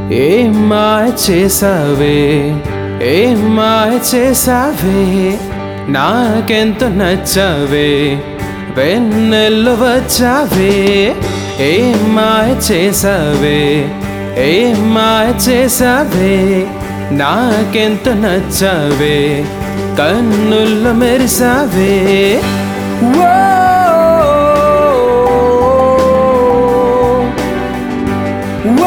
ఏం మాయ చేసావే ఏం మాయ చేసావే నాకెంత నచ్చావే వెన్నెల్లు వచ్చావే ఏం మాయ చేసావే ఏం మాయ చేసావే నాకెంత నచ్చావే కన్నుల్లో మెరిసావే ఓ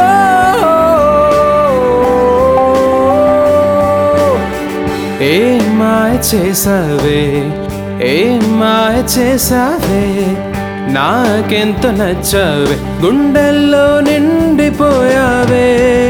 ఏ మాయ చేసావే ఏ మాయ చేసావే నాకెంత నచ్చావే గుండెల్లో నిండిపోయావే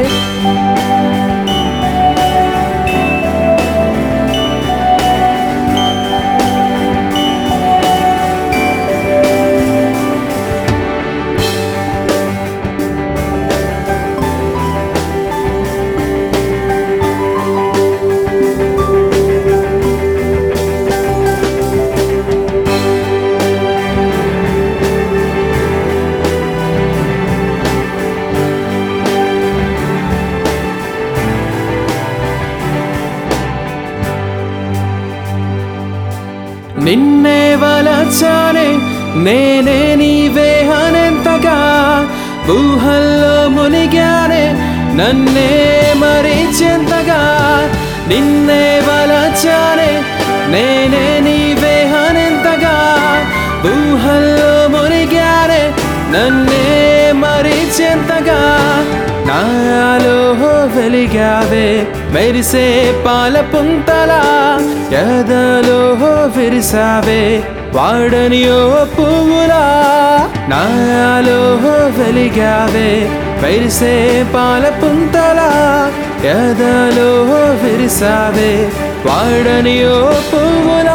నిన్నే వలచానే నేనే నీవే అనేంతగా ఊహల్లో మునిగానే నన్నే మరిచెంతగా నిన్నే వలచానే నేనే నీవే అనేంతగా ఊహల్లో మునిగానే నన్నే మరిచెంతగా నాలో వెలిగావే మెరిసే పాల పుంతలా ఎదలో విరిసావే వాడని ఓ పువ్వులా నాలో వెలిగావే మెరిసే పాల పుంతలా ఎదలో విరిసావే వాడని ఓ పువ్వులా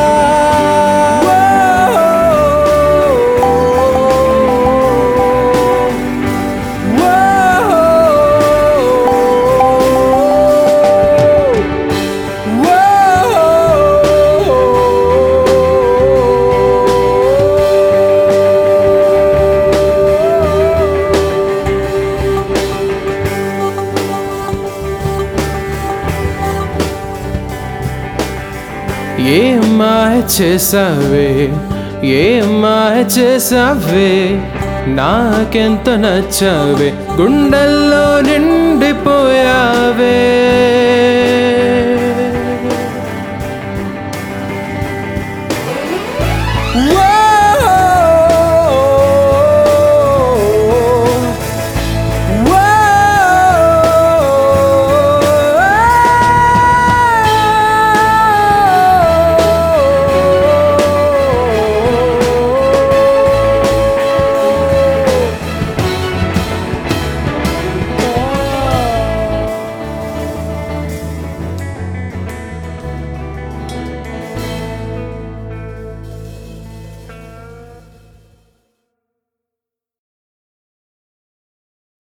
ఏ మాయ చేసావే ఏ మాయ చేసావే నాకెంత నచ్చావే గుండెల్లో నిండిపోయావే